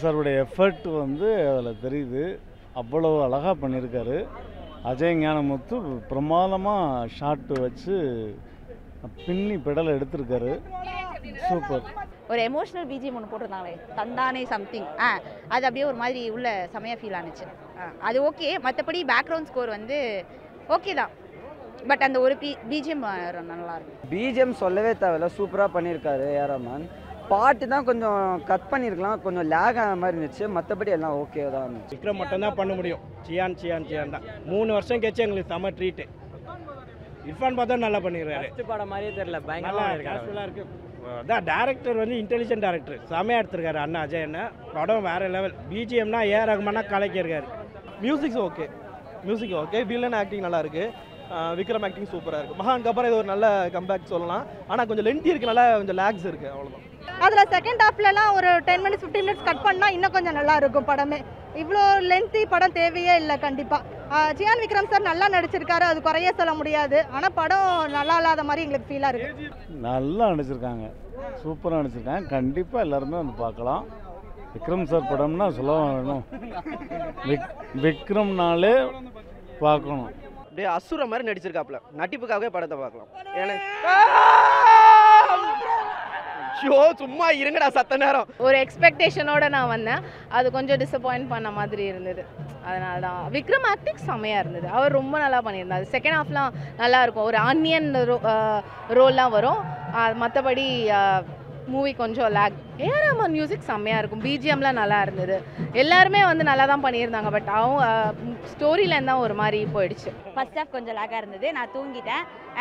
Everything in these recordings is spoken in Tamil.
சாருடைய எஃபர்ட் வந்து அதில் தெரியுது அவ்வளோ அழகாக பண்ணியிருக்காரு அஜய் ஞானமுத்து பிரமாதமாக ஷாட்டு வச்சு பின்னி பெடலை எடுத்திருக்காரு சூப்பர் ஒரு எமோஷனல் பிஜிஎம் ஒன்று போட்டிருந்தாங்களே தந்தானே சம்திங் ஆ அது அப்படியே ஒரு மாதிரி உள்ள செமையாக ஃபீல் ஆனுச்சு ஆ, அது ஓகே மற்றபடி பேக்ரவுண்ட் ஸ்கோர் வந்து ஓகே தான் பட் அந்த ஒரு பி பிஜிஎம் நல்லா இருக்கு பிஜிஎம் சொல்லவே தேவையில்ல சூப்பராக பண்ணியிருக்காரு ஏராமான் பாட்டு தான் கொஞ்சம் கட் பண்ணியிருக்கலாம் கொஞ்சம் லேக் ஆன மாதிரி இருந்துச்சு மற்றபடி எல்லாம் ஓகே தான் இருந்துச்சு விக்ரம் மட்டும்தான் பண்ண முடியும் சியான் சியான் சியான் தான் மூணு வருஷம் கழிச்சு எங்களுக்கு செம ட்ரீட்டு இர்ஃபான் பார்த்தா நல்லா பண்ணிடுறாரு ஃபர்ஸ்ட் படம் மாதிரியே தெரியல நல்லா பயங்கரமா இருக்காரு கேஷுவலாக இருக்கு அதான் டேரக்டர் வந்து இன்டெலிஜென்ட் டேரக்டர் செமையாக எடுத்திருக்காரு அண்ணா அஜய் அண்ணா படம் வேற லெவல் பிஜிஎம்னா ஏ ரகுமானா கலக்கியிருக்காரு musics okay music okay villain acting நல்லா இருக்கு ஆஹ் விக்ரம் ஆக்டிங் சூப்பராக இருக்கு மகானுக்கு அப்புறம் இது ஒரு நல்ல கம்பேக் சொல்லலாம் ஆனால் கொஞ்சம் லென்த்தி இருக்கனால கொஞ்சம் லேக்ஸ் இருக்கு அவ்வளோதான் அதில் செகண்ட் ஹாஃப்லலாம் ஒரு ten minutes fifteen minutes cut பண்ணால் இன்னும் கொஞ்சம் நல்லா இருக்கும் படமே இவ்வளோ லென்த்தி படம் தேவையே இல்லை கண்டிப்பாக ஜியான் விக்ரம் சார் நல்லா நடிச்சிருக்காரு அது குறைய சொல்ல முடியாது ஆனால் படம் நல்லா இல்லாத மாதிரி எங்களுக்கு ஃபீலாக இருக்குது நல்லா நடிச்சிருக்காங்க சூப்பராக நடிச்சிருக்காங்க கண்டிப்பாக எல்லாருமே வந்து பார்க்கலாம் விக்ரம் சார் படம்னா சொல்ல வேணும் விக் விக்ரம்னாலே பார்க்கணும் அப்படியே அசுர மாதிரி நடிச்சிருக்காப்ல நடிப்புக்காகவே படத்தை பார்க்கலாம் ஏன்னா ஷோ சும்மா இருங்கடா சத்த நேரம் ஒரு எக்ஸ்பெக்டேஷனோட நான் வந்தேன் அது கொஞ்சம் டிசப்பாயிண்ட் பண்ண மாதிரி இருந்தது அதனால தான் விக்ரம் ஆக்டிங் செம்மையாக இருந்தது அவர் ரொம்ப நல்லா பண்ணியிருந்தார் செகண்ட் ஹாஃப்லாம் நல்லா இருக்கும் ஒரு அன்னியன் ரோ ரோல்லாம் வரும் மற்றபடி மூவி கொஞ்சம் லேக் ஏஆர் ரஹ்மான் மியூசிக் செம்மையாக இருக்கும் பிஜிஎம்லாம் நல்லா இருந்தது எல்லாருமே வந்து நல்லா தான் பண்ணியிருந்தாங்க பட் அவங்க ஸ்டோரியிலேருந்து தான் ஒரு மாதிரி போயிடுச்சு ஃபர்ஸ்ட் ஹாஃப் கொஞ்சம் லாகாக இருந்தது நான் தூங்கிட்டேன்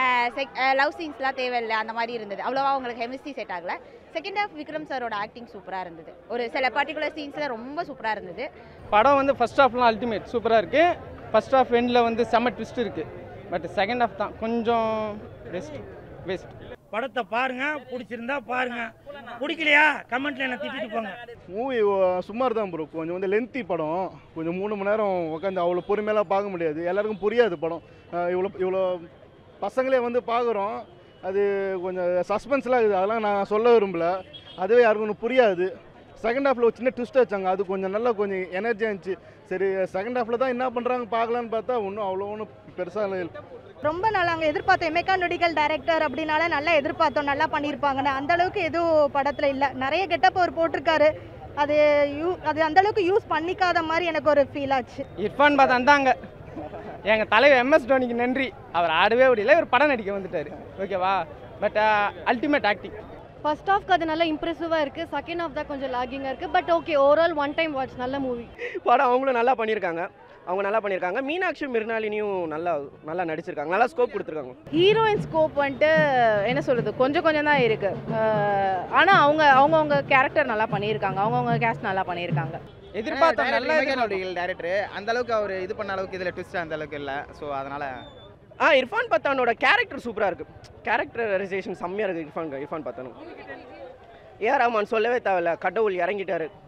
லவ் சீன்ஸ்லாம் தேவையில்லை அந்த மாதிரி இருந்தது அவ்வளோவா உங்களுக்கு கெமிஸ்ட்ரி செட் ஆகல செகண்ட் ஹாஃப் விக்ரம் சாரோட ஆக்டிங் சூப்பராக இருந்தது ஒரு சில பர்டிகுலர் சீன்ஸில் ரொம்ப சூப்பராக இருந்தது படம் வந்து ஃபர்ஸ்ட் ஹாஃப்லாம் அல்டிமேட் சூப்பராக இருக்கு ஃபர்ஸ்ட் ஹாஃப் எண்டில் வந்து செம்ம ட்விஸ்ட் இருக்கு பட் செகண்ட் ஹாஃப் தான் கொஞ்சம் வெஸ்ட் வெஸ்ட் படத்தை பாருங்க பிடிச்சிருந்தா பாருங்க பிடிக்கலையா கமெண்ட்ல என்ன திட்டிட்டு போங்க மூவி சுமார் தான் ப்ரோ கொஞ்சம் வந்து லென்த்தி படம் கொஞ்சம் மூணு மணி நேரம் உட்காந்து அவ்வளோ பொறுமையெல்லாம் பார்க்க முடியாது எல்லாருக்கும் புரியாது படம் அஹ் இவ்வளோ இவ்வளோ பசங்களே வந்து பார்க்குறோம் அது கொஞ்சம் சஸ்பென்ஸ்லாம் இருக்குது அதெல்லாம் நான் சொல்ல விரும்பல அதுவே யாருக்கும் ஒன்றும் புரியாது செகண்ட் ஹாஃபில் ஒரு சின்ன ட்விஸ்ட் வச்சாங்க அது கொஞ்சம் நல்லா கொஞ்சம் எனர்ஜியாக இருந்துச்சு சரி செகண்ட் ஹாஃபில் தான் என்ன பண்ணுறாங்க பார்க்கலான்னு பார்த்தா ஒன்றும் அவ்வளோ ஒன்றும் பெருசாக இல்லை ரொம்ப நல்லா அங்கே எதிர்பார்த்தோம் எமேகா நொடிகள் டைரக்டர் அப்படின்னால நல்லா எதிர்பார்த்தோம் நல்லா பண்ணியிருப்பாங்கன்னு அந்த அளவுக்கு எதுவும் படத்தில் இல்லை நிறைய கெட்டப் அவர் போட்டிருக்காரு அது யூ அது அந்த அளவுக்கு யூஸ் பண்ணிக்காத மாதிரி எனக்கு ஒரு ஃபீல் ஆச்சு இர்ஃபான் பாத் வந்தாங்க எங்கள் தலைவர் எம்எஸ் தோனிக்கு நன்றி அவர் ஆடவே முடியல இவர் படம் நடிக்க வந்துட்டார் ஓகேவா பட் அல்டிமேட் ஆக்டிங் ஃபர்ஸ்ட் ஹாஃப்க்கு அது நல்லா இம்ப்ரெசிவாக இருக்குது செகண்ட் ஹாஃப் தான் கொஞ்சம் லாகிங்காக இருக்குது but okay overall one time watch நல்ல மூவி படம் அவங்களும் நல்லா பண்ணியிருக்காங்க அவங்க நல்லா பண்ணியிருக்காங்க மீனாட்சி மிருனாலினியும் நல்லா நல்லா நடிச்சிருக்காங்க நல்லா ஸ்கோப் கொடுத்துருக்காங்க ஹீரோயின் ஸ்கோப் வந்துட்டு என்ன சொல்கிறது கொஞ்சம் கொஞ்சம் தான் இருக்குது ஆனால் அவங்க அவங்கவுங்க கேரக்டர் நல்லா பண்ணியிருக்காங்க அவங்கவுங்க கேஸ்ட் நல்லா பண்ணியிருக்காங்க எதிர்பார்த்தோம் நல்லா டேரக்டர் அந்த அளவுக்கு அவர் இது பண்ண அளவுக்கு இதில் ட்விஸ்ட் அந்த அளவுக்கு இல்லை ஸோ அதனால் ஆ இர்ஃபான் பத்தானோட கேரக்டர் சூப்பராக இருக்குது கேரக்டரைசேஷன் செம்மையாக இருக்குது இர்ஃபான் இர்ஃபான் பத்தானும் ஏஆர் ரஹ்மான் சொல்லவே தேவையில்ல கடவுள் இறங்கிட்டாரு